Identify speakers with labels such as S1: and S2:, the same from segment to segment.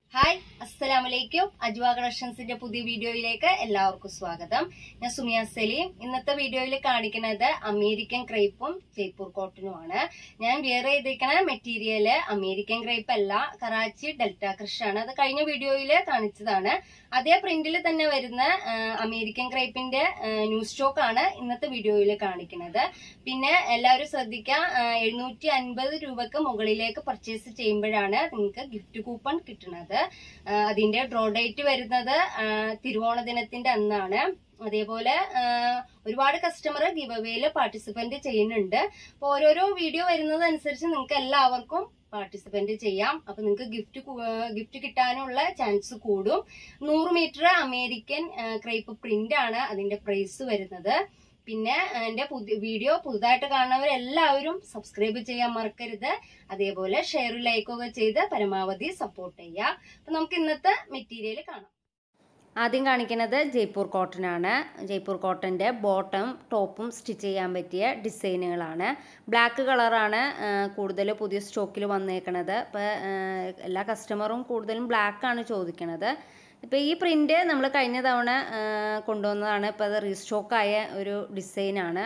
S1: hi അസ്സലാമലൈക്കും അജ്വ കളക്ഷൻസിന്റെ പുതിയ വീഡിയോയിലേക്ക് എല്ലാവർക്കും സ്വാഗതം ഞാൻ സുമിയ സലീം ഇന്നത്തെ വീഡിയോയിൽ കാണിക്കുന്നത് അമേരിക്കൻ ക്രേപ്പും ജയ്പൂർ കോട്ടനുമാണ് ഞാൻ വിയർ ചെയ്തിരിക്കുന്ന മെറ്റീരിയല് അമേരിക്കൻ ക്രേപ്പ് അല്ല കറാച്ചി ഡെൽറ്റ ക്രഷ് ആണ് അത് കഴിഞ്ഞ വീഡിയോയിൽ കാണിച്ചതാണ് അതേ പ്രിന്റിൽ തന്നെ വരുന്ന ആ, അമേരിക്കൻ ക്രേപ്പിന്റെ ന്യൂ സ്റ്റോക്ക് ആണ് ഇന്നത്തെ വീഡിയോയിൽ കാണിക്കുന്നത് പിന്നെ എല്ലാവരും ശ്രദ്ധിക്കാം എഴുന്നൂറ്റി അൻപത് രൂപക്ക് മുകളിലേക്ക് പർച്ചേസ് ചെയ്യുമ്പോഴാണ് നിങ്ങൾക്ക് ഗിഫ്റ്റ് കൂപ്പൺ കിട്ടുന്നത് ആ, അതിന്റെ ഡ്രോ ഡേറ്റ് വരുന്നത് ആ, തിരുവോണ ദിനത്തിന്റെ അന്നാണ് അതേപോലെ ആ, ഒരുപാട് കസ്റ്റമർ ഗിവ് അവേയിൽ പാർട്ടിസിപ്പന്റ് ചെയ്യുന്നുണ്ട് അപ്പൊ ഓരോരോ വീഡിയോ വരുന്നത് അനുസരിച്ച് നിങ്ങൾക്ക് എല്ലാവർക്കും പാർട്ടിസിപ്പന്റ് ചെയ്യാം അപ്പൊ നിങ്ങൾക്ക് ഗിഫ്റ്റ് ഗിഫ്റ്റ് കിട്ടാനുള്ള ചാൻസ് കൂടും നൂറ് മീറ്റർ അമേരിക്കൻ ക്രൈപ്പ് പ്രിന്റ് ആണ് അതിന്റെ പ്രൈസ് വരുന്നത് പിന്നെ ആ, എന്റെ പുതിയ വീഡിയോ പുതുതായിട്ട് കാണുന്നവരെല്ലാവരും സബ്സ്ക്രൈബ് ചെയ്യാൻ മറക്കരുത് അതേപോലെ ഷെയർ ലൈക്കൊക്കെ ചെയ്ത് പരമാവധി സപ്പോർട്ട് ചെയ്യുക അപ്പൊ നമുക്ക് ഇന്നത്തെ മെറ്റീരിയൽ കാണാം ആദ്യം കാണിക്കുന്നത് ജയ്പൂർ കോട്ടൺ ആണ് ജയ്പൂർ കോട്ടൻ്റെ ബോട്ടം ടോപ്പും സ്റ്റിച്ച് ചെയ്യാൻ പറ്റിയ ഡിസൈനുകളാണ് ബ്ലാക്ക് കളറാണ് കൂടുതൽ പുതിയ സ്റ്റോക്കിൽ വന്നേക്കണത് അപ്പോൾ എല്ലാ കസ്റ്റമറും കൂടുതലും ബ്ലാക്ക് ആണ് ചോദിക്കണത് ഇപ്പോൾ ഈ പ്രിൻ്റ് നമ്മൾ കഴിഞ്ഞ തവണ ആ, കൊണ്ടുവന്നതാണ് ഇപ്പോൾ അത് റീസ്റ്റോക്കായ ഒരു ഡിസൈനാണ്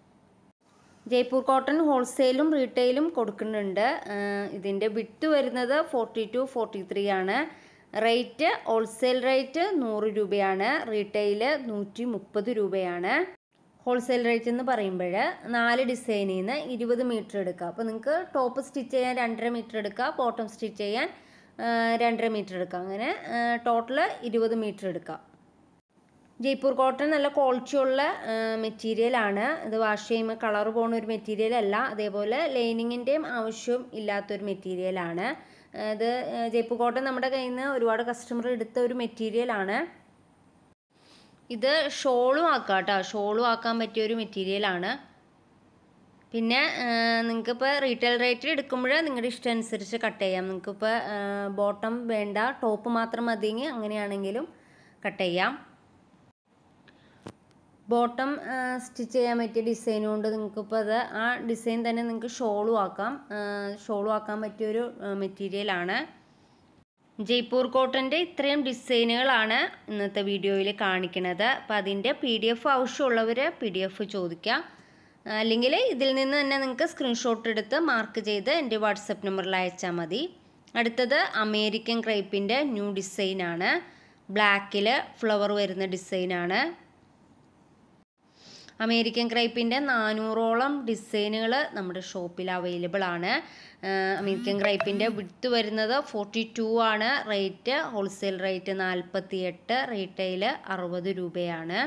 S1: ജയ്പൂർ കോട്ടൺ ഹോൾസെയിലും റീറ്റെയിലും കൊടുക്കുന്നുണ്ട് ഇതിൻ്റെ വിട്ട് വരുന്നത് ഫോർട്ടി ടു ഫോർട്ടി ത്രീ ആണ് റേറ്റ് ഹോൾസെയിൽ റേറ്റ് നൂറ് രൂപയാണ് റീറ്റെയിൽ നൂറ്റി മുപ്പത് രൂപയാണ് ഹോൾസെയിൽ റേറ്റ് എന്ന് പറയുമ്പോൾ നാല് ഡിസൈനിൽ നിന്ന് ഇരുപത് മീറ്റർ എടുക്കുക അപ്പോൾ നിങ്ങൾക്ക് ടോപ്പ് സ്റ്റിച്ച് ചെയ്യാൻ രണ്ടര മീറ്റർ എടുക്കുക ബോട്ടം സ്റ്റിച്ച് ചെയ്യാൻ ആ, രണ്ടര മീറ്റർ എടുക്കുക അങ്ങനെ ടോട്ടൽ ഇരുപത് മീറ്റർ എടുക്കുക ജയ്പൂർ കോട്ടൺ നല്ല ക്വാളിറ്റിയുള്ള മെറ്റീരിയലാണ് ഇത് വാഷ് ചെയ്യുമ്പോൾ കളർ പോകുന്ന ഒരു മെറ്റീരിയൽ അല്ല അതേപോലെ ലൈനിങ്ങിൻ്റെയും ആവശ്യം ഇല്ലാത്തൊരു മെറ്റീരിയലാണ് ഇത് ജയ്പൂർ കോട്ടൺ നമ്മുടെ കയ്യിൽ നിന്ന് ഒരുപാട് കസ്റ്റമർ എടുത്ത ഒരു മെറ്റീരിയലാണ് ഇത് ഷോളും ആക്കാം കേട്ടോ ഷോളും ആക്കാൻ പറ്റിയ ഒരു മെറ്റീരിയലാണ് പിന്നെ നിങ്ങൾക്കിപ്പോൾ റീറ്റെയിൽ റേറ്റിൽ എടുക്കുമ്പോൾ നിങ്ങളുടെ ഇഷ്ടം അനുസരിച്ച് കട്ട് ചെയ്യാം നിങ്ങൾക്കിപ്പോൾ ബോട്ടം വേണ്ട ടോപ്പ് മാത്രം മതിയെങ്കിൽ അങ്ങനെയാണെങ്കിലും കട്ട് ചെയ്യാം ബോട്ടം സ്റ്റിച്ച് ചെയ്യാൻ പറ്റിയ ഡിസൈൻ കൊണ്ട് നിങ്ങൾക്ക് ഇപ്പോൾ അത് ആ ഡിസൈൻ തന്നെ നിങ്ങൾക്ക് ഷോളും ആക്കാം ഷോളും ആക്കാൻ പറ്റിയൊരു മെറ്റീരിയലാണ് ജയ്പൂർ കോട്ടൻ്റെ ഇത്രയും ഡിസൈനുകളാണ് ഇന്നത്തെ വീഡിയോയിൽ കാണിക്കുന്നത് അപ്പോൾ അതിൻ്റെ പി ഡി എഫ് ആവശ്യമുള്ളവർ പി ഡി എഫ് ചോദിക്കാം അല്ലെങ്കിൽ ഇതിൽ നിന്ന് തന്നെ നിങ്ങൾക്ക് സ്ക്രീൻഷോട്ട് എടുത്ത് മാർക്ക് ചെയ്ത് എൻ്റെ വാട്സപ്പ് നമ്പറിൽ അയച്ചാൽ മതി അടുത്തത് അമേരിക്കൻ ക്രൈപ്പിൻ്റെ ന്യൂ ഡിസൈനാണ് ബ്ലാക്കിൽ ഫ്ലവർ വരുന്ന ഡിസൈനാണ് അമേരിക്കൻ ക്രൈപ്പിൻ്റെ നാനൂറോളം ഡിസൈനുകൾ നമ്മുടെ ഷോപ്പിൽ അവൈലബിൾ ആണ് ആഹ് അമേരിക്കൻ ക്രൈപ്പിൻ്റെ വിട്ട് വരുന്നത് ഫോർട്ടി ടു ആണ് റേറ്റ് ഹോൾസെയിൽ റേറ്റ് നാൽപ്പത്തി എട്ട് റീറ്റെയിൽ അറുപത് രൂപയാണ്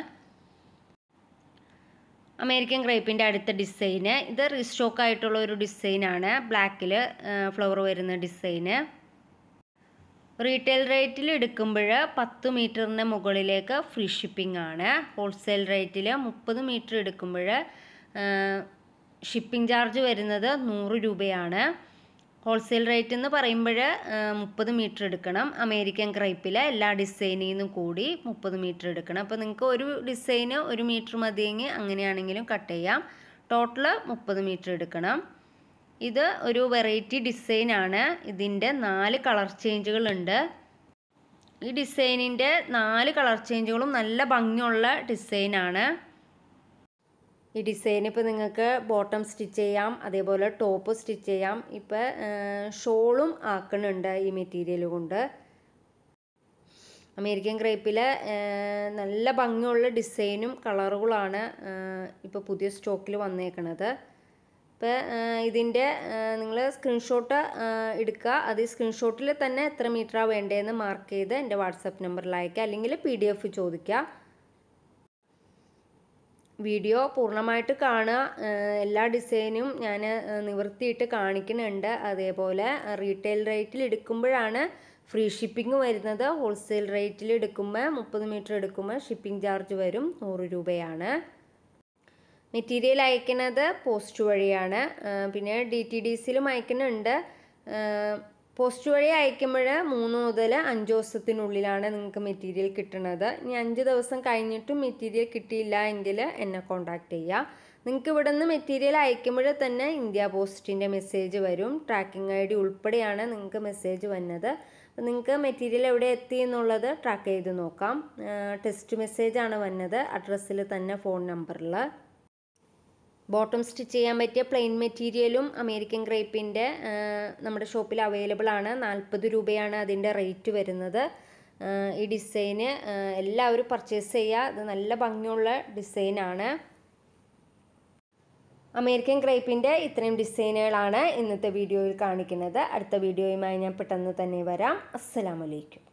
S1: അമേരിക്കൻ ക്രൈപ്പിൻ്റെ അടുത്ത ഡിസൈന് ഇത് റീസ്റ്റോക്ക് ആയിട്ടുള്ള ഒരു ഡിസൈനാണ് ബ്ലാക്കിൽ ഫ്ലവർ വരുന്ന ഡിസൈന് റീറ്റെയിൽ റേറ്റിൽ എടുക്കുമ്പോൾ പത്ത് മീറ്ററിന് മുകളിലേക്ക് ഫ്രീ ഷിപ്പിംഗ് ആണ് ഹോൾസെയിൽ റേറ്റിൽ മുപ്പത് മീറ്റർ എടുക്കുമ്പോൾ ഷിപ്പിംഗ് ചാർജ് വരുന്നത് നൂറ് രൂപയാണ് ഹോൾസെയിൽ റേറ്റ് എന്ന് പറയുമ്പോൾ മുപ്പത് മീറ്റർ എടുക്കണം അമേരിക്കൻ ക്രൈപ്പിലെ എല്ലാ ഡിസൈനിൽ നിന്നും കൂടി മുപ്പത് മീറ്റർ എടുക്കണം അപ്പോൾ നിങ്ങൾക്ക് ഒരു ഡിസൈന് ഒരു മീറ്റർ മതിയെങ്കിൽ അങ്ങനെയാണെങ്കിലും കട്ട് ചെയ്യാം ടോട്ടൽ മുപ്പത് മീറ്റർ എടുക്കണം ഇത് ഒരു വെറൈറ്റി ഡിസൈനാണ് ഇതിൻ്റെ നാല് കളർ ചേഞ്ചുകളുണ്ട് ഈ ഡിസൈനിൻ്റെ നാല് കളർ ചേഞ്ചുകളും നല്ല ഭംഗിയുള്ള ഡിസൈനാണ് ഈ ഡിസൈൻ ഇപ്പോൾ നിങ്ങൾക്ക് ബോട്ടം സ്റ്റിച്ച് ചെയ്യാം അതേപോലെ ടോപ്പ് സ്റ്റിച്ച് ചെയ്യാം ഇപ്പോൾ ഷോളും ആക്കുന്നുണ്ട് ഈ മെറ്റീരിയൽ കൊണ്ട് അമേരിക്കൻ ക്രേപ്പിലെ നല്ല ഭംഗിയുള്ള ഡിസൈനും കളറുകളാണ് ഇപ്പോൾ പുതിയ സ്റ്റോക്കിൽ വന്നേക്കണത് ഇപ്പോൾ ഇതിൻ്റെ നിങ്ങൾ സ്ക്രീൻഷോട്ട് എടുക്കുക അത് ഈ സ്ക്രീൻഷോട്ടിൽ തന്നെ എത്ര മീറ്ററാണ് വേണ്ടതെന്ന് മാർക്ക് ചെയ്ത് എൻ്റെ വാട്സപ്പ് നമ്പറിൽ അയക്കുക അല്ലെങ്കിൽ പി ഡി എഫ് ചോദിക്കുക വീഡിയോ പൂർണ്ണമായിട്ട് കാണുക ഏഹ് എല്ലാ ഡിസൈനും ഞാൻ നിവർത്തിയിട്ട് കാണിക്കുന്നുണ്ട് അതേപോലെ റീറ്റെയിൽ റേറ്റിൽ എടുക്കുമ്പോഴാണ് ഫ്രീ ഷിപ്പിംഗ് വരുന്നത് ഹോൾസെയിൽ റേറ്റിൽ എടുക്കുമ്പോൾ മുപ്പത് മീറ്റർ എടുക്കുമ്പോൾ ഷിപ്പിംഗ് ചാർജ് വരും നൂറ് രൂപയാണ് മെറ്റീരിയൽ അയക്കുന്നത് പോസ്റ്റ് വഴിയാണ് ഏഹ് പിന്നെ ഡി ടി ഡി സിയിലും അയക്കുന്നുണ്ട് ഏഹ് പോസ്റ്റ് വഴി അയക്കുമ്പോൾ മൂന്ന് മുതൽ അഞ്ച് ദിവസത്തിനുള്ളിലാണ് നിങ്ങൾക്ക് മെറ്റീരിയൽ കിട്ടുന്നത് ഇനി അഞ്ച് ദിവസം കഴിഞ്ഞിട്ടും മെറ്റീരിയൽ കിട്ടിയില്ല എങ്കിൽ എന്നെ കോൺടാക്റ്റ് ചെയ്യുക നിങ്ങൾക്ക് ഇവിടെ നിന്ന് മെറ്റീരിയൽ അയക്കുമ്പോൾ തന്നെ ഇന്ത്യ പോസ്റ്റിൻ്റെ മെസ്സേജ് വരും ട്രാക്കിംഗ് ഐ ഡി ഉൾപ്പെടെയാണ് നിങ്ങൾക്ക് മെസ്സേജ് വന്നത് നിങ്ങൾക്ക് മെറ്റീരിയൽ എവിടെ എത്തി എന്നുള്ളത് ട്രാക്ക് ചെയ്ത് നോക്കാം ടെക്സ്റ്റ് മെസ്സേജ് ആണ് വന്നത് അഡ്രസ്സിൽ തന്നെ ഫോൺ നമ്പറിൽ ബോട്ടം സ്റ്റിച്ച് ചെയ്യാൻ പറ്റിയ പ്ലെയിൻ മെറ്റീരിയലും അമേരിക്കൻ ക്രേപ്പിൻ്റെ നമ്മുടെ ഷോപ്പിൽ അവൈലബിൾ ആണ് നാൽപ്പത് രൂപയാണ് അതിൻ്റെ റേറ്റ് വരുന്നത് ഈ ഡിസൈന് എല്ലാവരും പർച്ചേസ് ചെയ്യുക ഇത് നല്ല ഭംഗിയുള്ള ഡിസൈനാണ് അമേരിക്കൻ ക്രേപ്പിൻ്റെ ഇത്രയും ഡിസൈനുകളാണ് ഇന്നത്തെ വീഡിയോയിൽ കാണിക്കുന്നത് അടുത്ത വീഡിയോയുമായി ഞാൻ പെട്ടെന്ന് തന്നെ വരാം അസ്സലാമലൈക്കും